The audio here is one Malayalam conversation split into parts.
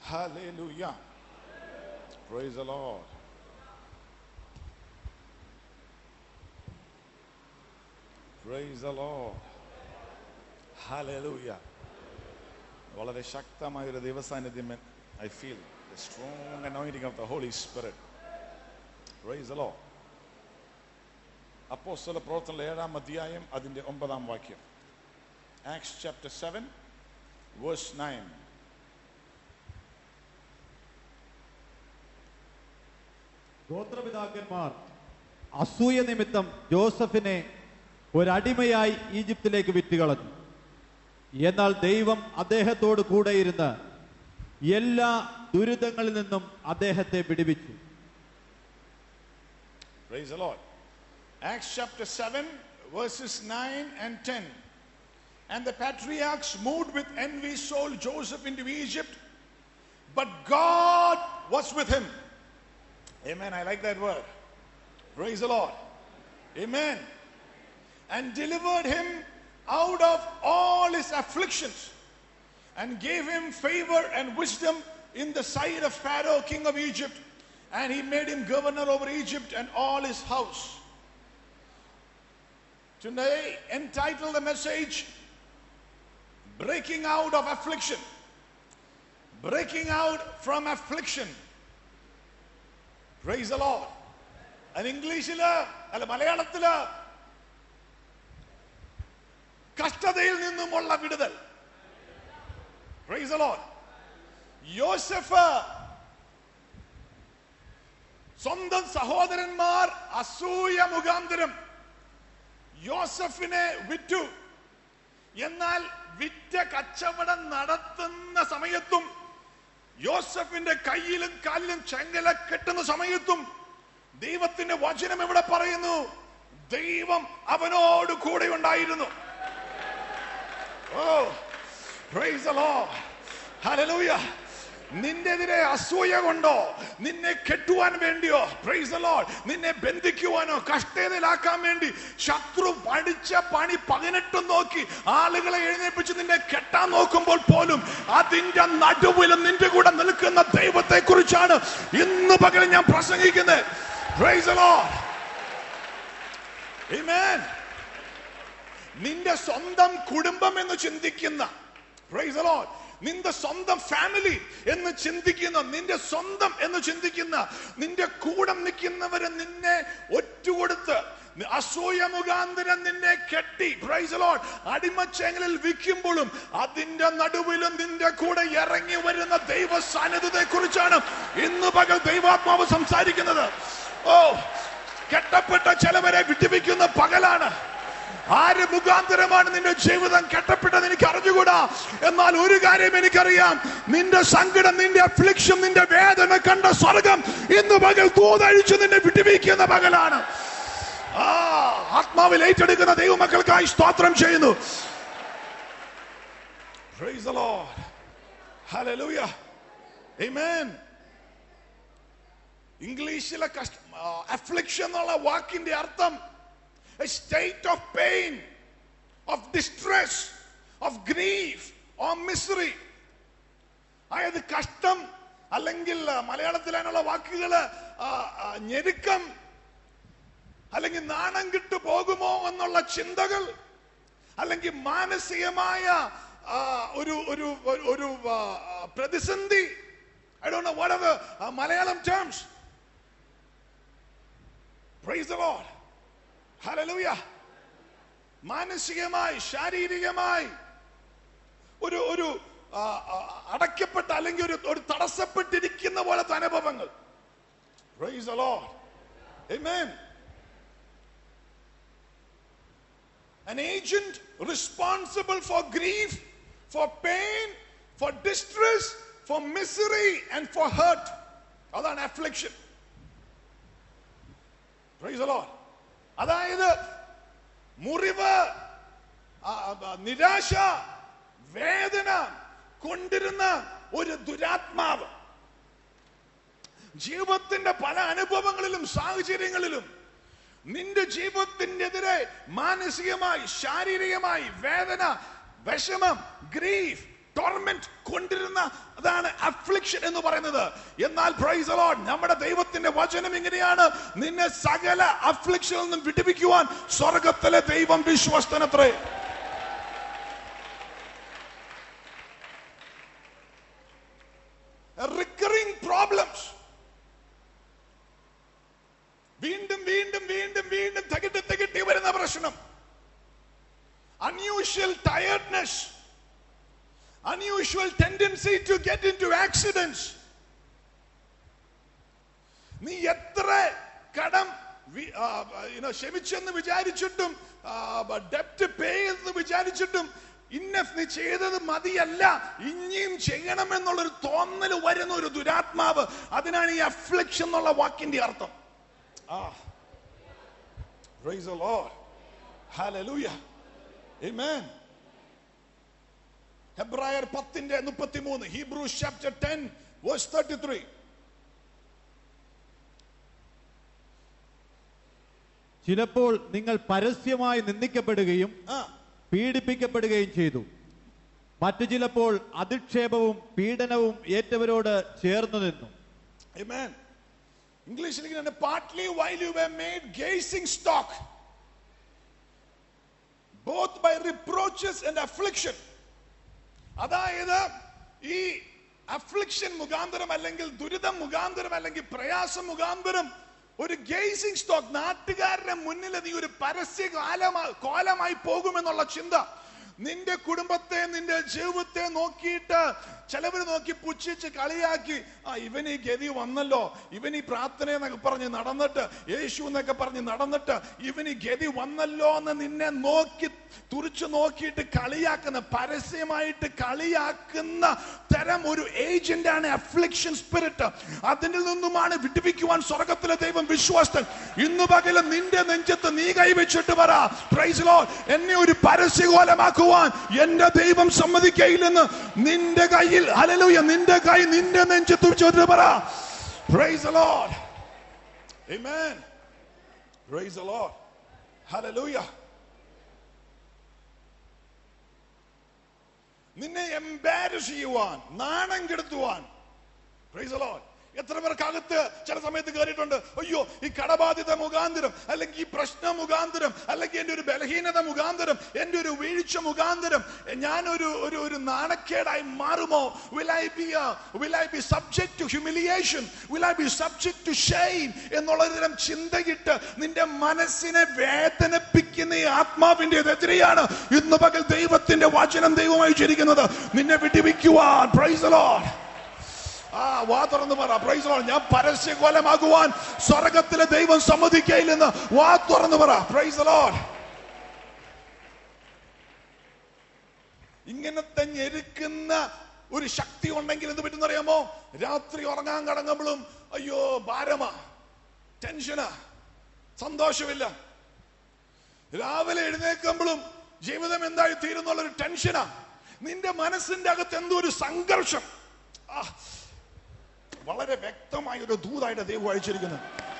Hallelujah. Praise the Lord. Praise the Lord. Hallelujah. വളരെ ശക്തമായ ഒരു ദൈവസാന്നിധ്യം I feel strong anointing of the Holy Spirit praise the Lord. അപ്പോസ്തല പ്രവർത്തന ഏഴാം അധ്യായം അതിന്റെ ഒമ്പതാം വാക്യം Acts chapter seven verse nine ഗോത്രപിതാക്കന്മാർ അസൂയ നിമിത്തം ജോസഫിനെ ഒരടിമയായി ഈജിപ്തിലേക്ക് വിറ്റുകളഞ്ഞു എന്നാൽ ദൈവം അദ്ദേഹത്തോട് കൂടെയിരുന്ന് എല്ലാ ദുരിതങ്ങളിൽ നിന്നും അദ്ദേഹത്തെ വിടുവിച്ചു Praise the Lord. Acts chapter 7, verses 9 and 10. And the patriarchs moved with envy sold Joseph into Egypt, but God was with him. Amen. I like that word. Praise the Lord. Amen. And delivered him out of all his afflictions and gave him favor and wisdom in the sight of Pharaoh, king of Egypt. And he made him governor over Egypt and all his house. Today, entitle the message Breaking Out of Affliction. Breaking out from affliction. Praise the Lord. അത് ഇംഗ്ലീഷില് അല്ല മലയാളത്തില് കഷ്ടതയിൽ നിന്നുമുള്ള വിടുതൽ Praise the Lord. യോസഫ് സ്വന്തം സഹോദരന്മാർ അസൂയ മുഖാന്തരം യോസഫിനെ വിറ്റു എന്നാൽ വിറ്റ കച്ചവടം നടത്തുന്ന സമയത്തും യോസഫിന്റെ കയ്യിലും കാലിലും ചെങ്കല കെട്ടുന്ന സമയത്തും ദൈവത്തിന്റെ വചനം ഇവിടെ പറയുന്നു ദൈവം അവനോട് കൂടെ ഉണ്ടായിരുന്നു oh praise the Lord. Hallelujah. നിന്റെതിരെ അസൂയ കൊണ്ടോ നിന്നെ കെട്ടുവാൻ വേണ്ടിയോ പ്രൈസ് the Lord. നിന്നെ ബന്ധിക്കുവാനോ കഷ്ടതയിലാക്കാൻ വേണ്ടി ശത്രു പഠിച്ച പണി പതിനെട്ടും നോക്കി ആളുകളെ എഴുന്നേൽപ്പിച്ച് നിന്നെ കെട്ടാൻ നോക്കുമ്പോൾ പോലും അതിന്റെ നടുവിലും നിന്റെ കൂടെ നിൽക്കുന്ന ദൈവത്തെ കുറിച്ചാണ് ഇന്ന് പകരം ഞാൻ പ്രസംഗിക്കുന്നത് പ്രൈസ് the Lord. Amen. നിന്റെ സ്വന്തം കുടുംബം എന്ന് ചിന്തിക്കുന്ന Praise the Lord. നിന്റെ സ്വന്തം ഫാമിലി എന്ന് ചിന്തിക്കുന്ന നിന്റെ സ്വന്തം എന്ന് ചിന്തിക്കുന്ന നിന്റെ കൂടെ നിൽക്കുന്നവരെ നിന്നെ ഒറ്റുകൊടുത്ത് അസൂയ മുഖാന്തരം നിന്നെ കെട്ടി പ്രൈസ് ലോഡ് അടിമച്ചെങ്ങലിൽ വിൽക്കുമ്പോഴും അതിന്റെ നടുവിലും നിന്റെ കൂടെ ഇറങ്ങി വരുന്ന ദൈവ സാന്നിധ്യത്തെ കുറിച്ചാണ് ഇന്ന് പകൽ ദൈവാത്മാവ് സംസാരിക്കുന്നത് ഓ കെട്ടപ്പെട്ട ചിലവരെ വിട്ടുവിക്കുന്ന പകലാണ് ആര് മുഖാന്തരമാണ് നിന്റെ ജീവിതം കെട്ടപ്പെട്ടത് എനിക്ക് അറിഞ്ഞുകൂടാ എന്നാൽ ഒരു കാര്യം എനിക്കറിയാം നിന്റെ സങ്കടം നിന്റെ അഫ്ലിക്ഷൻ നിന്റെ വേദന കണ്ട സ്വർഗം ഇന്ന് പകൽ തൂതഴിച്ച് നിന്നെ വിട്ടുവീക്കുന്ന പകലാണ് ആ ആത്മാവിൽ ഏറ്റെടുക്കുന്ന ദൈവമക്കൾക്കായി സ്തോത്രം ചെയ്യുന്നു Praise the Lord. Hallelujah. Amen. ഇംഗ്ലീഷിലെ കഷ്ട അഫ്ലിക്ഷൻ എന്നുള്ള വാക്കിന്റെ അർത്ഥം a state of pain, of distress, of grief, or misery. അതായത് കഷ്ടം അല്ലെങ്കിൽ മലയാളത്തിൽ അതിനുള്ള വാക്കുകള് ആ, ആ, ഞെരുക്കം അല്ലെങ്കിൽ നാണം കിട്ടു പോകുമോ എന്നുള്ള ചിന്തകൾ അല്ലെങ്കിൽ മാനസികമായ ആ, ഒരു ഒരു ഒരു- ഒരു ആ, ആ, പ്രതിസന്ധി I don't know what are the Malayalam terms praise the Lord hallelujah മാനസികമായി ശാരീരികമായി ഒരു ഒരു ആ, ആ, അടയ്ക്കപ്പെട്ട അല്ലെങ്കിൽ ഒരു ഒരു തടസ്സപ്പെട്ടിരിക്കുന്ന പോലത്തെ അനുഭവങ്ങൾ Praise the Lord. Amen. An agent responsible for grief, for pain, for distress, for misery, and for hurt. അതാണ് affliction. Praise the Lord. അതായത് മുറിവ് ആ, ആ, നിരാശ വേദന കൊണ്ടിരുന്ന ഒരു ദുരാത്മാവ് ജീവിതത്തിന്റെ പല അനുഭവങ്ങളിലും സാഹചര്യങ്ങളിലും നിന്റെ ജീവിതത്തിനെതിരെ മാനസികമായി ശാരീരികമായി വേദന വിഷമം ഗ്രീഫ് ടോർമെന്റ് കൊണ്ടിരുന്ന അതാണ് അഫ്ലിക്ഷൻ എന്ന് പറയുന്നത് എന്നാൽ പ്രൈസ് അലോഡ് നമ്മുടെ ദൈവത്തിന്റെ വചനം ഇങ്ങനെയാണ് നിന്നെ സകല അഫ്ലിക്ഷനിൽ നിന്നും വിടുവിക്കുവാൻ സ്വർഗത്തിലെ ദൈവം വിശ്വസ്തനത്രേ റിക്കറിംഗ് പ്രോബ്ലംസ് വീണ്ടും വീണ്ടും വീണ്ടും വീണ്ടും തകിട്ട് തകിട്ടി വരുന്ന പ്രശ്നം unusual tiredness unusual tendency to get into accidents നീ എത്ര കടം വി- ആ, you know, ക്ഷമിച്ചെന്ന് വിചാരിച്ചിട്ടും ഡെപ്റ്റ് പേ എന്ന് വിചാരിച്ചിട്ടും ഇന്ന നീ ചെയ്തത് മതിയല്ല ഇനിയും ചെയ്യണമെന്നുള്ളൊരു തോന്നൽ വരുന്ന ഒരു ദുരാത്മാവ് അതിനാണ് ഈ അഫ്ലിക്ഷൻ എന്നുള്ള വാക്കിന്റെ അർത്ഥം ആ Praise the Lord. Hallelujah. Amen. ഹെബ്രായർ പത്തിന്റെ മുപ്പത്തിമൂന്ന് Hebrews chapter ten verse thirty three ചിലപ്പോൾ നിങ്ങൾ പരസ്യമായി നിന്ദിക്കപ്പെടുകയും ആ പീഡിപ്പിക്കപ്പെടുകയും ചെയ്തു മറ്റു ചിലപ്പോൾ അധിക്ഷേപവും പീഡനവും ഏറ്റവരോട് ചേർന്നു നിന്നു Amen. ഇംഗ്ലീഷിൽ ഇങ്ങനെ partly while you were made gazing stock both by reproaches and affliction അതായത് ഈ അഫ്ലിക്ഷൻ മുഖാന്തരം അല്ലെങ്കിൽ ദുരിതം മുഖാന്തരം അല്ലെങ്കിൽ പ്രയാസം മുഖാന്തരം ഒരു ഗേസിംഗ് സ്റ്റോക്ക് നാട്ടുകാരുടെ മുന്നിൽ നീ ഒരു പരസ്യ കാലമായി കോലമായി പോകുമെന്നുള്ള ചിന്ത നിന്റെ കുടുംബത്തെ നിന്റെ ജീവിതത്തെ നോക്കിയിട്ട് ചിലവർ നോക്കി പുച്ഛിച്ച് കളിയാക്കി ആ ഇവൻ ഈ ഗതി വന്നല്ലോ ഇവൻ ഈ പ്രാർത്ഥന എന്നൊക്കെ പറഞ്ഞ് നടന്നിട്ട് യേശു എന്നൊക്കെ പറഞ്ഞ് നടന്നിട്ട് ഇവൻ ഈ ഗതി വന്നല്ലോ എന്ന് നിന്നെ നോക്കി തുറിച്ചു നോക്കിയിട്ട് കളിയാക്കുന്ന പരസ്യമായിട്ട് കളിയാക്കുന്ന തരം ഒരു ഏജന്റ് ആണ് അഫ്ലിക്ഷൻ സ്പിരിറ്റ് അതിൽ നിന്നുമാണ് വിടുവിക്കുവാൻ സ്വർഗത്തിലെ ദൈവം വിശ്വാസൻ ഇന്ന് പകലും നിന്റെ നെഞ്ചത്ത് നീ കൈവച്ചിട്ട് പറ പ്രൈസ് ലോ എന്നെ ഒരു പരസ്യകോലമാക്കുവാൻ എന്റെ ദൈവം സമ്മതിക്കയില്ലെന്ന് നിന്റെ കയ്യിൽ ഹല്ലേലൂയ നിന്റെ കൈ നിന്റെ നെഞ്ചത്ത് വെച്ചിട്ട് പറ praise Lord amen praise Lord hallelujah നിന്നെ എംബാരസ് ചെയ്യുവാൻ നാണം കെടുത്തുവാൻ പ്രൈസ് ലോർഡ് എത്ര പേർക്കകത്ത് ചില സമയത്ത് കയറിയിട്ടുണ്ട് അയ്യോ ഈ കടബാധിത മുഖാന്തരം അല്ലെങ്കിൽ ഈ പ്രശ്ന മുഖാന്തരം അല്ലെങ്കിൽ എന്റെ ഒരു ബലഹീനത മുഖാന്തരം എന്റെ ഒരു വീഴ്ച മുഖാന്തരം ഞാനൊരു ഒരു ഒരു നാണക്കേടായി മാറുമോ will I be will I be subject to humiliation will I be subject to shame എന്നുള്ള തരം ചിന്തയിട്ട് നിന്റെ മനസ്സിനെ വേദനിപ്പിക്കുന്ന ഈ ആത്മാവിന്റെ എതിരെയാണ് ഇന്ന് പകൽ ദൈവത്തിന്റെ വചനം ദൈവമായി ചിരിക്കുന്നത് നിന്നെ വിടിവിക്കുവാൻ പ്രൈസ് ലോർഡ് ആ വാ തുറന്ന് പറ പ്രൈസ് ലോർഡ് ഞാൻ പരസ്യ കൊലമാകുവാൻ സ്വർഗത്തിലെ ദൈവം സമ്മതിക്കയില്ലെന്ന് വാ തുറന്ന് പറ പ്രൈസ് ലോർഡ് ഇങ്ങനത്തെ ഞെരുക്കുന്ന ഒരു ശക്തി ഉണ്ടെങ്കിൽ എന്ത് പറ്റുന്നറിയാമോ രാത്രി ഉറങ്ങാൻ കടങ്ങുമ്പോഴും അയ്യോ ഭാരമാ ടെൻഷനാ സന്തോഷമില്ല രാവിലെ എഴുന്നേൽക്കുമ്പോഴും ജീവിതം എന്തായി തീരുന്നുള്ളൊരു ടെൻഷനാ നിന്റെ മനസ്സിന്റെ അകത്ത് എന്തോ ഒരു സംഘർഷം ആ, വളരെ വ്യക്തമായ ഒരു ദൂതായിട്ട് ദൈവം അയച്ചിരിക്കുന്നത്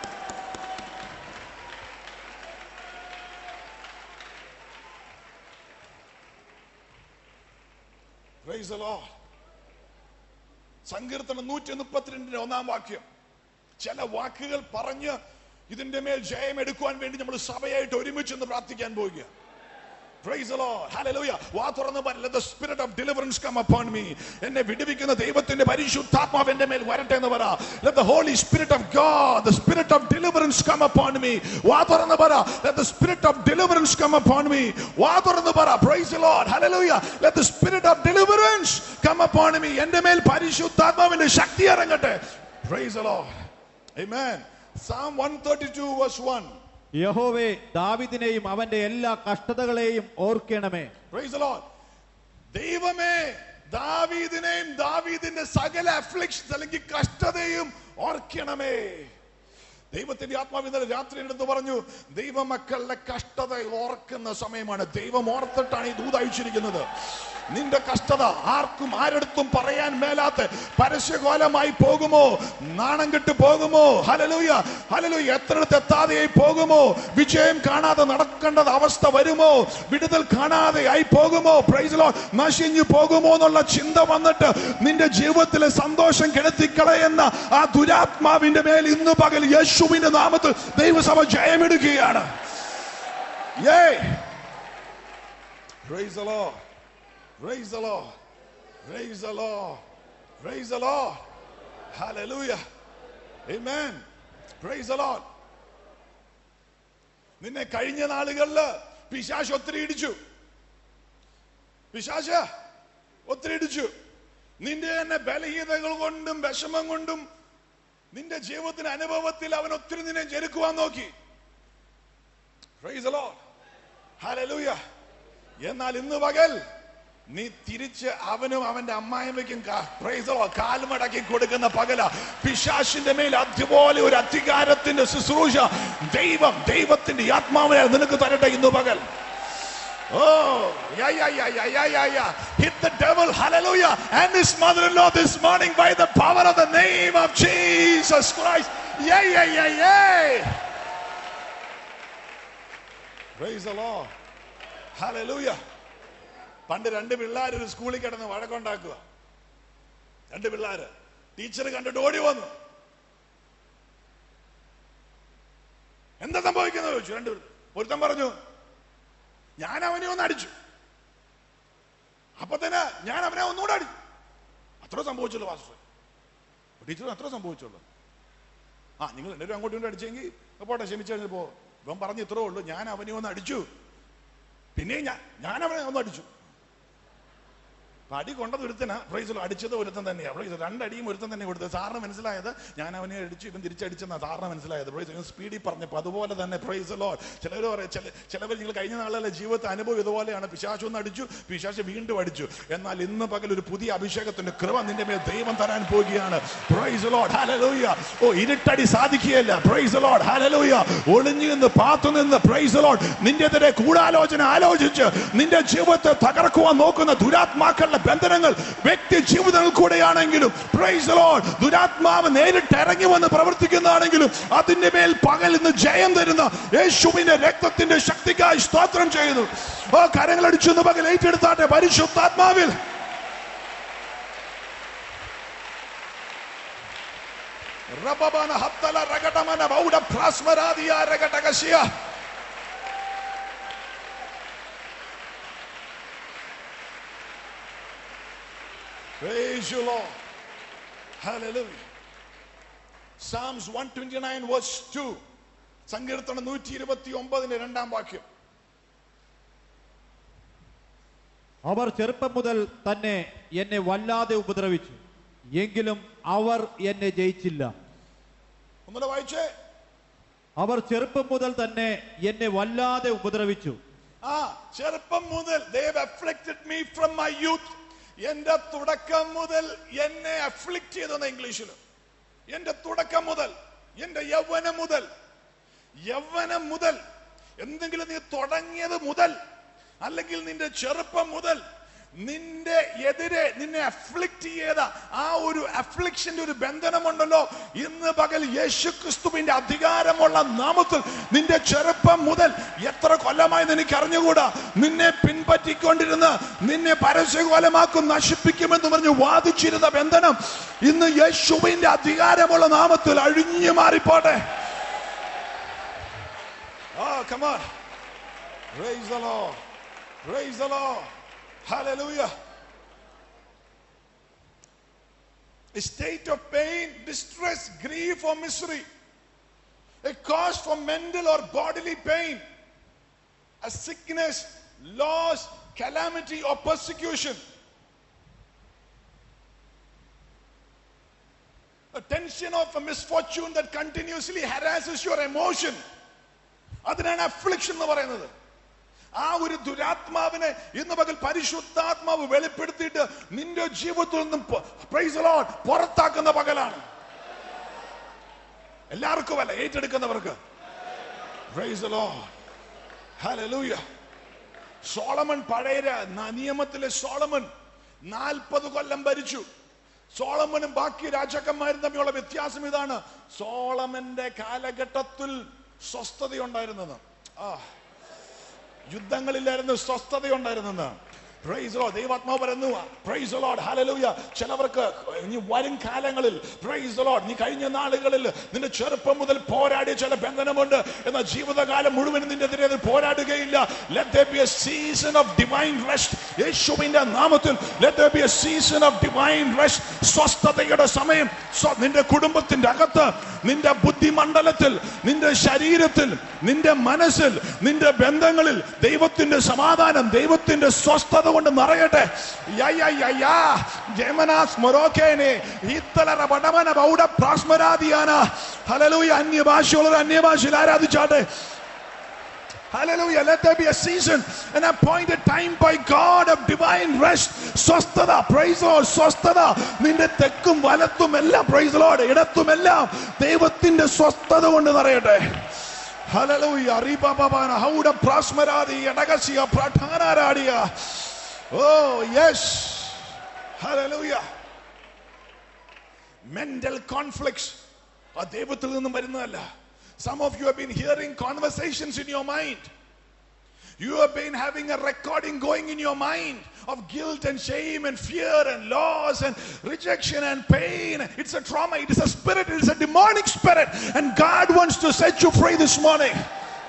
Praise the Lord. സങ്കീർത്തനം നൂറ്റി മുപ്പത്തിരണ്ടിന്റെ ഒന്നാം വാക്യം ചില വാക്കുകൾ പറഞ്ഞ് ഇതിന്റെ മേൽ ജയം എടുക്കുവാൻ വേണ്ടി നമ്മൾ സഭയായിട്ട് ഒരുമിച്ച് നിന്ന് പ്രാർത്ഥിക്കാൻ പോവുക Praise the Lord. Hallelujah. വാ തുറന്ന് പറ. Let the spirit of deliverance come upon me. എന്നെ വിടുവിക്കുന്ന ദൈവത്തിന്റെ പരിശുദ്ധാത്മാവ് എന്റെ മേൽ വരട്ടെ എന്ന് പറ. Let the Holy Spirit of God, the spirit of deliverance come upon me. വാ തുറന്ന് പറ. Let the spirit of deliverance come upon me. വാ തുറന്ന് പറ. Praise the Lord. Hallelujah. Let the spirit of deliverance come upon me. എന്റെ മേൽ പരിശുദ്ധാത്മാവിന്റെ ശക്തി ഇറങ്ങട്ടെ. Praise the Lord. Amen. Psalm 132 verse 1. യഹോവേ ദാവിദിനെയും അവന്റെ എല്ലാ കഷ്ടതകളെയും ഓർക്കണമേ Praise the Lord. ദൈവമേ ദാവീദിനെയും ദാവീദിന്റെ സകല അഫ്ലിക്ഷൻസ് അല്ലെങ്കിൽ കഷ്ടതയും ഓർക്കണമേ ദൈവത്തിന്റെ ആത്മാവ് ഇന്നലെ രാത്രി എടുത്ത് പറഞ്ഞു ദൈവമക്കളുടെ കഷ്ടത ഓർക്കുന്ന സമയമാണ് ദൈവം ഓർത്തിട്ടാണ് ഈ ദൂത് അയച്ചിരിക്കുന്നത് നിന്റെ കഷ്ടത ആർക്കും ആരെടുത്തും പറയാൻ മേലാത്ത പരസ്യകോലമായി പോകുമോ നാണം കെട്ട് പോകുമോ ഹലലൂയ ഹലലൂയ എത്രയിടത്ത് എത്താതെയായി പോകുമോ വിജയം കാണാതെ നടക്കേണ്ടത് അവസ്ഥ വരുമോ വിടുതൽ കാണാതെ ആയി പോകുമോ പ്രൈസിലോ നശിഞ്ഞു പോകുമോ എന്നുള്ള ചിന്ത വന്നിട്ട് നിന്റെ ജീവിതത്തിലെ സന്തോഷം കെടുത്തിക്കളയുന്ന ആ ദുരാത്മാവിന്റെ മേൽ ഇന്ന് പകൽ യേശുവിന്റെ നാമത്തിൽ ദൈവസഭ ജയമെടുക്കുകയാണ് Yay! Praise the Lord. Praise the Lord. Praise the Lord. Praise the Lord. Hallelujah. Amen. Praise the Lord. നിന്നെ കഴിഞ്ഞ നാളുകളില് പിശാശ് ഒത്തിരി ഇടിച്ചു പിശാശ ഒത്തിരി ഇടിച്ചു നിന്റെ തന്നെ ബലഹീനതകൾ കൊണ്ടും വിഷമം കൊണ്ടും നിന്റെ ജീവിതത്തിന്റെ അനുഭവത്തിൽ അവൻ ഒത്തിരി നിന്നെ ജെരുക്കുവാൻ നോക്കി Praise the Lord. Hallelujah. എന്നാൽ ഇന്ന് പകൽ നീ തിരിച്ച് അവനും അവന്റെ അമ്മായിമ്മയ്ക്കും കാ- praise the Lord, കാൽമടക്കി കൊടുക്കുന്ന പകല പിശാശിന്റെ മേൽ അതുപോലെ ഒരു അധികാരത്തിന്റെ ശുശ്രൂഷ ദൈവം ദൈവത്തിന്റെ ആത്മാവിനെ നിനക്ക് തരട്ടെ ഇന്ന് പകൽ Oh, yeah, yeah, yeah, yeah, yeah, yeah, yeah. Hit the devil, hallelujah, and his mother-in-law this morning by the power of the name of Jesus Christ. Yeah, yeah, yeah, yeah. Praise the Lord. Hallelujah. പണ്ട് രണ്ട് പിള്ളേർ ഒരു സ്കൂളിൽ കിടന്ന് വഴക്കുണ്ടാക്കുക രണ്ട് പിള്ളേര് ടീച്ചർ കണ്ടിട്ട് ഓടി വന്നു എന്താ സംഭവിക്കുന്നത് ചോദിച്ചു രണ്ട് പേര്. ഒരുത്തൻ പറഞ്ഞു ഞാൻ അവനെ ഒന്ന് അടിച്ചു അപ്പൊ തന്നെ ഞാൻ അവനെ ഒന്നുകൂടെ അടിച്ചു അത്ര സംഭവിച്ചുള്ളൂ മാസ്റ്റർ ടീച്ചർ അത്ര സംഭവിച്ചുള്ളൂ ആ നിങ്ങൾ എല്ലാവരും അങ്ങോട്ടും ഇങ്ങോട്ടും അടിച്ചെങ്കിൽ പോട്ടെ ക്ഷമിച്ചു കഴിഞ്ഞ് പോ ഇവൻ പറഞ്ഞു ഇത്രേ ഉള്ളൂ ഞാൻ അവനെ ഒന്ന് അടിച്ചു പിന്നെ ഞാൻ ഞാൻ അവനെ ഒന്ന് അടിച്ചു അപ്പൊ അടി കൊണ്ടത് ഒരുത്തനാ പ്രൈസിലോ അടിച്ചത് ഒരുത്തൻ തന്നെയാ പ്രൈസ് രണ്ടടിയും ഒരുത്തൻ തന്നെ കൊടുത്തത് സാറിന് മനസ്സിലായത് ഞാൻ അവനെ അടിച്ചു ഇവൻ തിരിച്ചടിച്ചെന്നാ സാറിന് മനസ്സിലായത് പ്രൈസ് ഇവൻ സ്പീഡിൽ പറഞ്ഞപ്പോ അതുപോലെ തന്നെ പ്രൈസ് ലോ ചിലർ പറയാം ചില ചിലവർ നിങ്ങൾ കഴിഞ്ഞ നാളിലെ ജീവിതത്തെ അനുഭവം ഇതുപോലെയാണ് പിശാശ് ഒന്ന് അടിച്ചു പിശാശ് വീണ്ടും അടിച്ചു എന്നാൽ ഇന്ന് പകൽ ഒരു പുതിയ അഭിഷേകത്തിന്റെ കൃപ നിന്റെ മേൽ ദൈവം തരാൻ പോവുകയാണ് പ്രൈസ് ലോഡ് ഹല്ലേലൂയ ഓ ഇരുട്ടടി സാധിക്കുകയല്ല പ്രൈസ് ലോഡ് ഹല്ലേലൂയ ഒളിഞ്ഞു നിന്ന് പാത്തു നിന്ന് പ്രൈസ് ലോഡ് നിന്റെതിരെ ഗൂഢാലോചന ആലോചിച്ച് നിന്റെ ജീവിതത്തെ തകർക്കുവാൻ നോക്കുന്ന ദുരാത്മാക്കളുടെ ബന്ധനങ്ങൾ വ്യക്തി ജീവിതങ്ങൾ കൂടെയാണെങ്കിലും പ്രൈസ് ലോഡ് ദുരാത്മാവ് നേരിട്ട് ഇറങ്ങി വന്ന് പ്രവർത്തിക്കുന്നതാണെങ്കിലും അതിന്റെ മേൽ പകൽ ഇന്ന് ജയം തരുന്ന യേശുവിന്റെ രക്തത്തിന്റെ ശക്തിക്കായി സ്തോത്രം ചെയ്യുന്നു ഓ കരങ്ങളടിച്ചു എന്ന് പകൽ ഏറ്റെടുത്താട്ടെ പരിശുദ്ധാത്മാവിൽ റബബന ഹത്തല രഗടമന ബൗഡ ഭ്രാസ്മരാദിയ രഗടകശിയ Praise you, Lord. Hallelujah. Psalms 129 verse 2. സങ്കീർത്തനം നൂറ്റി ഇരുപത്തി ഒമ്പതിന്റെ രണ്ടാം വാക്യം അവർ ചെറുപ്പം മുതൽ തന്നെ എന്നെ വല്ലാതെ ഉപദ്രവിച്ചു എങ്കിലും അവർ എന്നെ ജയിച്ചില്ല ഒന്നുകൂടെ വായിച്ചേ അവർ ചെറുപ്പം മുതൽ തന്നെ എന്നെ വല്ലാതെ ഉപദ്രവിച്ചു ആ ചെറുപ്പം മുതൽ they've afflicted me from my youth എന്റെ തുടക്കം മുതൽ എന്നെ അഫ്ലിക്റ്റ് ചെയ്തെന്ന ഇംഗ്ലീഷിൽ എന്റെ തുടക്കം മുതൽ എന്റെ യൗവനം മുതൽ യൗവനം മുതൽ എന്തെങ്കിലും നീ തുടങ്ങിയത് മുതൽ അല്ലെങ്കിൽ നിന്റെ ചെറുപ്പം മുതൽ നിന്റെ എതിരെ നിന്നെ അഫ്ലിക്റ്റ് ചെയ്ത ആ ഒരു അഫ്ലിക്ഷന്റെ ഒരു ബന്ധനമുണ്ടല്ലോ ഇന്ന് പകൽ യേശു ക്രിസ്തുവിന്റെ അധികാരമുള്ള നാമത്തിൽ നിന്റെ ചെറുപ്പം മുതൽ എത്ര കൊല്ലമായി നിനക്ക് അറിഞ്ഞുകൂടാ നിന്നെ പിൻപറ്റിക്കൊണ്ടിരുന്ന് നിന്നെ പരസ്യകോലമാക്കും നശിപ്പിക്കുമെന്ന് പറഞ്ഞ് വാദിച്ചിരുന്ന ബന്ധനം ഇന്ന് യേശുവിന്റെ അധികാരമുള്ള നാമത്തിൽ അഴിഞ്ഞു മാറിപ്പോട്ടെ Oh, come on. Praise the Lord. Praise the Lord. Hallelujah. A state of pain, distress, grief, or misery. A cause for mental or bodily pain. A sickness, loss, calamity, or persecution. A tension of a misfortune that continuously harasses your emotion. അതിനാണ് അഫ്ലിക്ഷൻ എന്ന് പറയുന്നത് ആ ഒരു ദുരാത്മാവിനെ ഇന്ന് പകൽ പരിശുദ്ധാത്മാവ് വെളിപ്പെടുത്തിയിട്ട് നിന്റെ ജീവിതത്തിൽ നിന്നും പ്രൈസ് ലോഡ് പുറത്താക്കുന്ന പകലാണ് എല്ലാവർക്കും അല്ല ഏറ്റെടുക്കുന്നവർക്ക് പ്രൈസ് ലോഡ് ഹല്ലേലൂയ സോളമൻ പഴയ ര- ന- നിയമത്തിലെ സോളമൻ നാൽപ്പത് കൊല്ലം ഭരിച്ചു സോളമനും ബാക്കി രാജാക്കന്മാരും തമ്മിലുള്ള വ്യത്യാസം ഇതാണ് സോളമന്റെ കാലഘട്ടത്തിൽ സ്വസ്ഥതയുണ്ടായിരുന്നത് ആ യുദ്ധങ്ങളില്ലായിരുന്നു സ്വസ്ഥതയുണ്ടായിരുന്നെന്ന് പ്രൈസ് ലോ ദൈവാത്മാവ് പറയുന്നു പ്രൈസ് ലോഡ് ഹല്ലേലൂയ ചിലവർക്ക് ഇനി വരും കാലങ്ങളിൽ പ്രൈസ് ലോഡ് നീ കഴിഞ്ഞ നാളുകളിൽ നിന്റെ ചെറുപ്പം മുതൽ പോരാടിയ ചില ബന്ധനമുണ്ട് എന്നാൽ ജീവിതകാലം മുഴുവൻ നിന്റെ എതിരെ അത് പോരാടുകയില്ല let there be a season of divine rest യേശുവിന്റെ നാമത്തിൽ let there be a season of divine rest സ്വസ്ഥതയുടെ സമയം സ്വ- നിന്റെ കുടുംബത്തിന്റെ അകത്ത് നിന്റെ ബുദ്ധിമണ്ഡലത്തിൽ നിന്റെ ശരീരത്തിൽ നിന്റെ മനസ്സിൽ നിന്റെ ബന്ധങ്ങളിൽ ദൈവത്തിന്റെ സമാധാനം ദൈവത്തിന്റെ സ്വസ്ഥത കൊണ്ട് നിറയട്ടെ യ, യ, യ, യ. ജമനാസ് മൊറോക്കേനെ ഈത്തലറ വടമന ബൗഡ പ്രാസ്മരാദിയാന ഹല്ലേലൂയ അന്യഭാഷയുള്ളവർ അന്യഭാഷയിൽ ആരാധിച്ചാട്ടെ Hallelujah. Let there be a season, an appointed time by God of divine rest. സ്വസ്ഥത പ്രൈസ് ലോഡ് സ്വസ്ഥത നിന്റെ തെക്കും വലത്തും എല്ലാം പ്രൈസ് ലോഡ് ഇടത്തുമെല്ലാം ദൈവത്തിന്റെ സ്വസ്ഥത കൊണ്ട് നിറയട്ടെ ഹല്ലേലൂയ റിബബബന ഹൗഡ പ്രാസ്മരാദി എടകസിയ പ്രാഠാനാരാടിയ oh yes hallelujah mental conflicts ആ ദൈവത്തിൽ നിന്നും വരുന്നതല്ല some of you have been hearing conversations in your mind you have been having a recording going in your mind of guilt and shame and fear and loss and rejection and pain. It's a trauma, it is a spirit, it is a demonic spirit, and God wants to set you free this morning.